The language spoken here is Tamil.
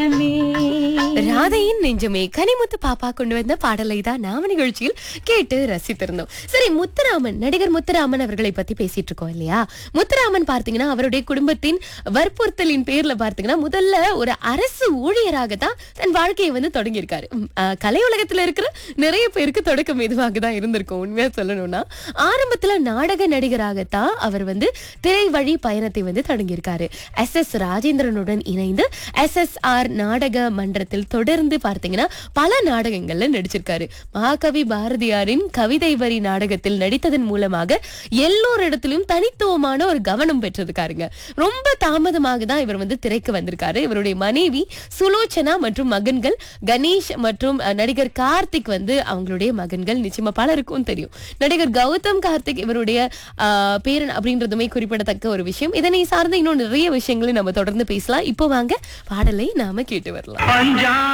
ராதையின் நெஞ்சமே கனிமுத்து பாப்பா கொண்டு வந்த பாடலை தான் நாம நிகழ்ச்சியில் கேட்டு ரசித்திருந்தோம் சரி முத்துராமன் நடிகர் முத்துராமன் அவர்களை பத்தி பேசிட்டு இருக்கோம் இல்லையா முத்துராமன் பார்த்தீங்கன்னா அவருடைய குடும்பத்தின் வற்புறுத்தலின் பேர்ல பார்த்தீங்கன்னா முதல்ல ஒரு அரசு ஊழியராக தான் தன் வாழ்க்கையை வந்து தொடங்கியிருக்காரு உம், ஆஹ், கலை உலகத்துல இருக்கிற நிறைய பேருக்கு தொடக்கம் இதுவாக தான் இருந்திருக்கும் உண்மையா சொல்லணும்னா ஆரம்பத்துல நாடக நடிகராகத்தான் அவர் வந்து திரை வழி பயணத்தை வந்து தொடங்கியிருக்காரு எஸ் எஸ் ராஜேந்திரனுடன் இணைந்து எஸ் எஸ் ஆர் நாடக மன்றத்தில் தொடர்ந்து பார்த்தீங்கன்னா பல நாடகங்கள்ல நடிச்சிருக்காரு மகாகவி பாரதியாரின் கவிதை வரி நாடகத்தில் நடித்ததன் மூலமாக எல்லோரிடத்திலும் தனித்துவமான ஒரு கவனம் பெற்றிருக்காருங்க ரொம்ப தாமதமாக தான் இவர் வந்து திரைக்கு வந்திருக்காரு இவருடைய மனைவி சுலோச்சனா மற்றும் மகன்கள் கணேஷ் மற்றும் அஹ், நடிகர் கார்த்திக் வந்து அவங்களுடைய மகன்கள் நிச்சயமா பலருக்கும் தெரியும் நடிகர் கௌதம் கார்த்திக் இவருடைய ஆஹ், பேரன் அப்படின்றதுமே குறிப்பிடத்தக்க ஒரு விஷயம் இதனை சார்ந்த இன்னும் நிறைய விஷயங்களை நம்ம தொடர்ந்து பேசலாம் இப்போ வாங்க பாடலை நாம கேட்டு வரலாம் பஞ்சா